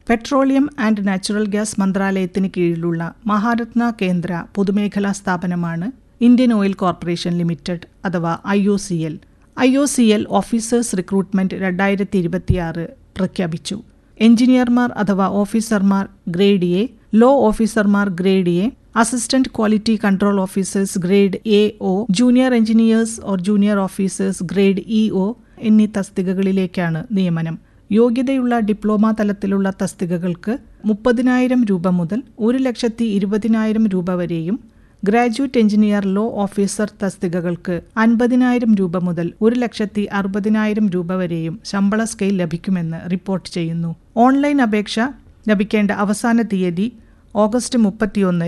petroleum and natural gas മന്ത്രാലയത്തിന് കീഴിലുള്ള മഹാരത്ന കേന്ദ്ര പൊതുമേഖലാ സ്ഥാപനമാണ് ഇന്ത്യൻ ഓയിൽ കോർപ്പറേഷൻ ലിമിറ്റഡ് അഥവാ I O C L I O C L officers recruitment രണ്ടായിരത്തി ഇരുപത്തിയാറ് പ്രഖ്യാപിച്ചു എഞ്ചിനീയർമാർ അഥവാ ഓഫീസർമാർ ഗ്രേഡ് എ ലോ ഓഫീസർമാർ grade A assistant quality control officers grade A O junior engineers or junior officers grade E O എന്നീ തസ്തികകളിലേക്കാണ് നിയമനം യോഗ്യതയുള്ള ഡിപ്ലോമ തലത്തിലുള്ള തസ്തികകൾക്ക് മുപ്പതിനായിരം രൂപ മുതൽ ഒരു ലക്ഷത്തി ഇരുപതിനായിരം രൂപ വരെയും ഗ്രാജുവേറ്റ് എഞ്ചിനീയർ ലോ ഓഫീസർ തസ്തികകൾക്ക് അൻപതിനായിരം രൂപ മുതൽ ഒരു ലക്ഷത്തി അറുപതിനായിരം രൂപ വരെയും ശമ്പള സ്കെയിൽ ലഭിക്കുമെന്ന് റിപ്പോർട്ട് ചെയ്യുന്നു ഓൺലൈൻ അപേക്ഷ ലഭിക്കേണ്ട അവസാന തീയതി ഓഗസ്റ്റ് മുപ്പത്തിയൊന്ന്